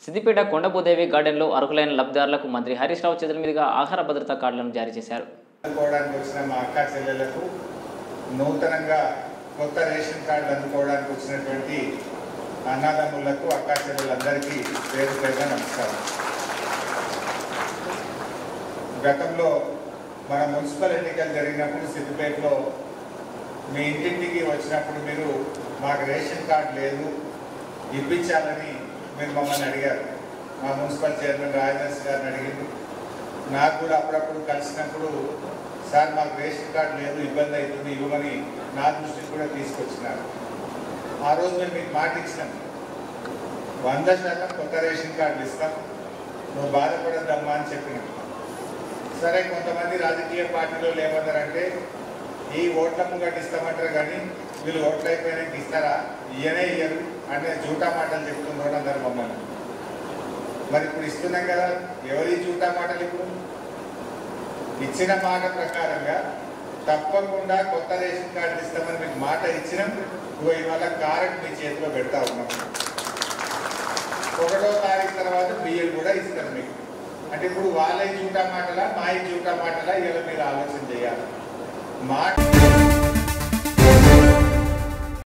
సిద్దిపేట కొండభూదేవి గార్డెన్లో అర్హులైన లబ్ధిదారులకు మంత్రి హరీష్ రావు చేతుల మీదుగా ఆహార భద్రతా కార్డులను జారీ చేశారు అందుకోవడానికి వచ్చిన మా అక్క చెల్లెలకు నూతనంగా కొత్త రేషన్ కార్డు అందుకోవడానికి వచ్చినటువంటి అన్నదమ్ములకు అక్క చెల్లెలందరికీ పేరు పేరుగా నమస్కారం గతంలో మన మున్సిపల్ ఎన్నికలు జరిగినప్పుడు సిద్దిపేటలో మీ ఇంటింటికి వచ్చినప్పుడు మీరు మాకు రేషన్ కార్డు లేదు ఇప్పించాలని మీరు మమ్మల్ని అడిగారు మా మున్సిపల్ చైర్మన్ రాజదాస్ గారిని అడిగింది నాకు కూడా అప్పుడప్పుడు కలిసినప్పుడు సార్ మాకు రేషన్ కార్డు లేదు ఇబ్బంది అవుతుంది ఇవ్వమని నా దృష్టికి కూడా తీసుకొచ్చినారు ఆ రోజు మేము మీకు మాట ఇచ్చినాం వంద శాతం కొత్త రేషన్ కార్డులు ఇస్తాం నువ్వు బాధపడద్దమ్మా అని చెప్పినాం సరే కొంతమంది రాజకీయ పార్టీలో ఏమన్నారంటే ఈ ఓట్ల ముంగట్ ఇస్తామంటారు కానీ వీళ్ళు ఓట్లు అయిపోయినాక ఇస్తారా ఇయ్యనే ఇయ్యరు అంటే జూటా మాటలు చెప్తున్నారు అందరు మమ్మల్ని మరి ఇప్పుడు ఇస్తున్నాం కదా ఎవరి జూటా మాటలు ఇప్పుడు ఇచ్చిన మాట ప్రకారంగా తప్పకుండా కొత్త రేషన్ కార్డు ఇస్తామని మీకు మాట ఇచ్చినాం ఇగో ఇవాళ కారెట్ మీ చేతిలో పెడతా ఉన్నాం ఒకటో తారీఖు తర్వాత బియ్యం కూడా ఇస్తారు మీకు అంటే ఇప్పుడు వాళ్ళ జూటా మాటలా మా జూటా మాటలా ఇలా మీరు ఆలోచన చేయాలి మాట